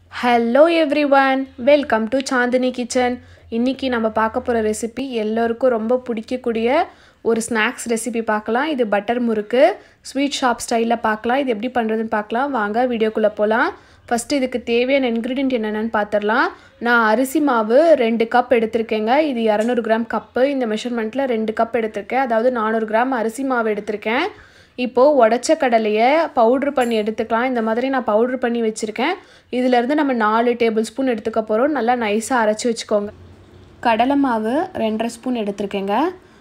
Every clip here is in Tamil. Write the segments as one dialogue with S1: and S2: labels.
S1: hello everyone welcome to Chandini kitchen இன்றைக்கி நம்ம பார்க்க போகிற ரெசிபி எல்லோருக்கும் ரொம்ப பிடிக்கக்கூடிய ஒரு ஸ்நாக்ஸ் ரெசிபி பார்க்கலாம் இது பட்டர் முறுக்கு ஸ்வீட் ஷாப் ஸ்டைலில் பார்க்கலாம் இது எப்படி பண்ணுறதுன்னு பார்க்கலாம் வாங்க வீடியோக்குள்ளே போகலாம் ஃபஸ்ட்டு இதுக்கு தேவையான இன்க்ரீடியன்ட் என்னென்னு பார்த்துடலாம் நான் அரிசி மாவு ரெண்டு கப் எடுத்திருக்கேங்க இது இரநூறு கிராம் கப்பு இந்த மெஷர்மெண்ட்டில் ரெண்டு கப் எடுத்திருக்கேன் அதாவது நானூறு கிராம் அரிசி மாவு எடுத்திருக்கேன் இப்போது உடச்ச கடலையை பவுட்ரு பண்ணி எடுத்துக்கலாம் இந்த மாதிரி நான் பவுட்ரு பண்ணி வச்சுருக்கேன் இதிலேருந்து நம்ம நாலு டேபிள் ஸ்பூன் எடுத்துக்க போகிறோம் நல்லா நைஸாக அரைச்சி வச்சுக்கோங்க கடலை மாவு ரெண்டரை ஸ்பூன் எடுத்திருக்கேங்க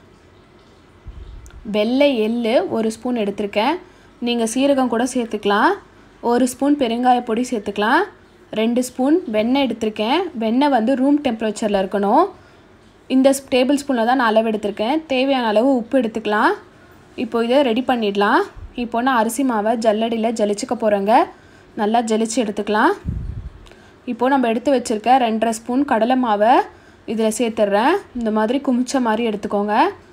S1: வெள்ளை எள்ளு ஒரு ஸ்பூன் எடுத்திருக்கேன் நீங்கள் சீரகம் கூட சேர்த்துக்கலாம் ஒரு ஸ்பூன் பெருங்காய பொடி சேர்த்துக்கலாம் ரெண்டு ஸ்பூன் வெண்ணெய் எடுத்திருக்கேன் வெண்ணெய் வந்து ரூம் டெம்பரேச்சரில் இருக்கணும் இந்த டேபிள் ஸ்பூனில் தான் நான் அளவு எடுத்திருக்கேன் தேவையான அளவு உப்பு எடுத்துக்கலாம் இப்போ இதை ரெடி பண்ணிடலாம் இப்போ நான் அரிசி மாவை ஜல்லடியில் ஜலிச்சுக்க போகிறேங்க நல்லா ஜலிச்சு எடுத்துக்கலாம் இப்போது நம்ம எடுத்து வச்சுருக்க ரெண்டரை ஸ்பூன் கடலை மாவை இதில் சேர்த்துட்றேன் இந்த மாதிரி குமிச்ச மாதிரி எடுத்துக்கோங்க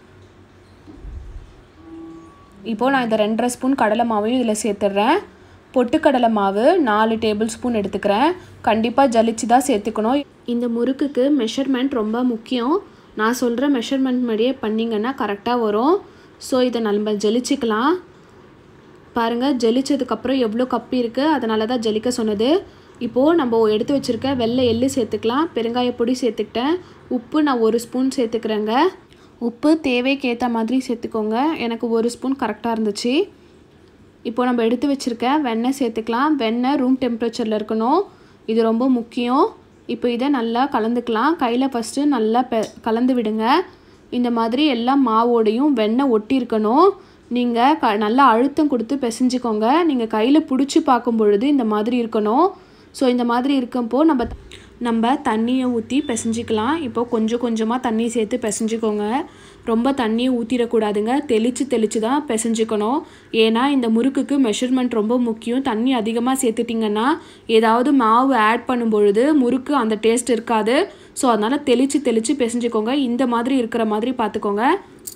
S1: இப்போது நான் இந்த ரெண்டரை ஸ்பூன் கடலை மாவையும் இதில் சேர்த்துட்றேன் பொட்டுக்கடலை மாவு நாலு டேபிள் ஸ்பூன் எடுத்துக்கிறேன் கண்டிப்பாக ஜலிச்சு தான் சேர்த்துக்கணும் இந்த முறுக்குக்கு மெஷர்மெண்ட் ரொம்ப முக்கியம் நான் சொல்கிற மெஷர்மெண்ட் மாதிரியே பண்ணிங்கன்னா கரெக்டாக வரும் ஸோ இதை நம்ம ஜெலிச்சிக்கலாம் பாருங்கள் ஜெலிச்சதுக்கப்புறம் எவ்வளோ கப்பி இருக்குது அதனால தான் ஜெலிக்க சொன்னது இப்போது நம்ம எடுத்து வச்சுருக்க வெள்ளை எள்ளு சேர்த்துக்கலாம் பெருங்காய பொடி சேர்த்துக்கிட்டேன் உப்பு நான் ஒரு ஸ்பூன் சேர்த்துக்கிறேங்க உப்பு தேவைக்கு ஏற்ற மாதிரி சேர்த்துக்கோங்க எனக்கு ஒரு ஸ்பூன் கரெக்டாக இருந்துச்சு இப்போது நம்ம எடுத்து வச்சுருக்க வெண்ணெய் சேர்த்துக்கலாம் வெண்ணெய் ரூம் டெம்பரேச்சரில் இருக்கணும் இது ரொம்ப முக்கியம் இப்போ இதை நல்லா கலந்துக்கலாம் கையில் ஃபஸ்ட்டு நல்லா பெ கலந்து விடுங்க இந்த மாதிரி எல்லா மாவோடையும் வெண்ணெய் ஒட்டி இருக்கணும் நீங்கள் க நல்லா அழுத்தம் கொடுத்து பிசைஞ்சிக்கோங்க நீங்கள் கையில் பிடிச்சி பார்க்கும் பொழுது இந்த மாதிரி இருக்கணும் ஸோ இந்த மாதிரி இருக்கப்போ நம்ம நம்ம தண்ணியை ஊற்றி பிசைஞ்சிக்கலாம் இப்போது கொஞ்சம் கொஞ்சமாக தண்ணி சேர்த்து பிசைஞ்சிக்கோங்க ரொம்ப தண்ணியை ஊற்றிடக்கூடாதுங்க தெளித்து தெளித்து தான் பிசைஞ்சிக்கணும் ஏன்னா இந்த முறுக்குக்கு மெஷர்மெண்ட் ரொம்ப முக்கியம் தண்ணி அதிகமாக சேர்த்துட்டிங்கன்னா ஏதாவது மாவு ஆட் பண்ணும் பொழுது முறுக்கு அந்த டேஸ்ட் இருக்காது ஸோ அதனால் தெளித்து தெளித்து பிசைஞ்சிக்கோங்க இந்த மாதிரி இருக்கிற மாதிரி பார்த்துக்கோங்க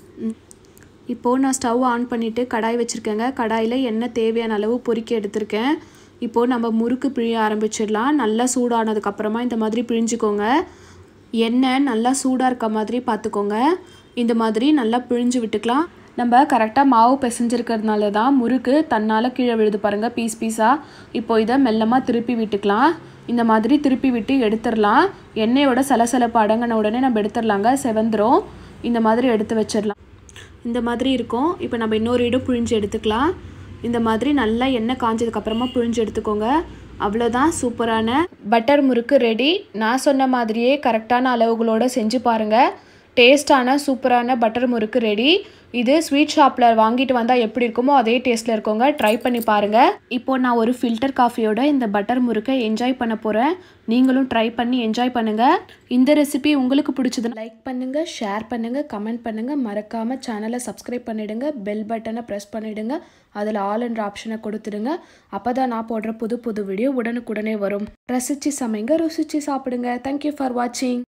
S1: இப்போது நான் ஸ்டவ் ஆன் பண்ணிவிட்டு கடாய் வச்சுருக்கேங்க கடாயில் எண்ணெய் தேவையான அளவு பொறிக்க எடுத்திருக்கேன் இப்போது நம்ம முறுக்கு பிழிய ஆரம்பிச்சிடலாம் நல்லா சூடானதுக்கப்புறமா இந்த மாதிரி பிழிஞ்சிக்கோங்க எண்ணெய் நல்லா சூடாக இருக்க மாதிரி பார்த்துக்கோங்க இந்த மாதிரி நல்லா பிழிஞ்சு விட்டுக்கலாம் நம்ம கரெக்டாக மாவு பிசைஞ்சிருக்கிறதுனால தான் முறுக்கு தன்னால் கீழே விழுது பாருங்கள் பீஸ் பீஸாக இப்போ இதை மெல்லமாக திருப்பி விட்டுக்கலாம் இந்த மாதிரி திருப்பி விட்டு எடுத்துடலாம் எண்ணெயோட சலசலப்பு அடங்கின உடனே நம்ம எடுத்துடலாங்க செவந்துரும் இந்த மாதிரி எடுத்து வச்சிடலாம் இந்த மாதிரி இருக்கும் இப்போ நம்ம இன்னொரு இடம் புழிஞ்சு எடுத்துக்கலாம் இந்த மாதிரி நல்லா எண்ணெய் காஞ்சதுக்கப்புறமா புழிஞ்சு எடுத்துக்கோங்க அவ்வளோதான் சூப்பரான பட்டர் முறுக்கு ரெடி நான் சொன்ன மாதிரியே கரெக்டான அளவுகளோடு செஞ்சு பாருங்கள் டேஸ்டான சூப்பரான பட்டர் முறுக்கு ரெடி இது ஸ்வீட் ஷாப்பில் வாங்கிட்டு வந்தால் எப்படி இருக்குமோ அதே டேஸ்ட்டில் இருக்கோங்க ட்ரை பண்ணி பாருங்கள் இப்போது நான் ஒரு ஃபில்டர் காஃபியோட இந்த பட்டர் முறுக்கை என்ஜாய் பண்ண போகிறேன் நீங்களும் ட்ரை பண்ணி என்ஜாய் பண்ணுங்கள் இந்த ரெசிபி உங்களுக்கு பிடிச்சது லைக் பண்ணுங்கள் ஷேர் பண்ணுங்கள் கமெண்ட் பண்ணுங்கள் மறக்காமல் சேனலை சப்ஸ்கிரைப் பண்ணிவிடுங்க பெல் பட்டனை ப்ரெஸ் பண்ணிவிடுங்க அதில் ஆல் என்ற ஆப்ஷனை கொடுத்துடுங்க அப்போ தான் நான் போடுற புது புது வீடியோ உடனுக்குடனே வரும் ரசித்து சமைங்க ருசித்து சாப்பிடுங்க தேங்க்யூ ஃபார் வாட்சிங்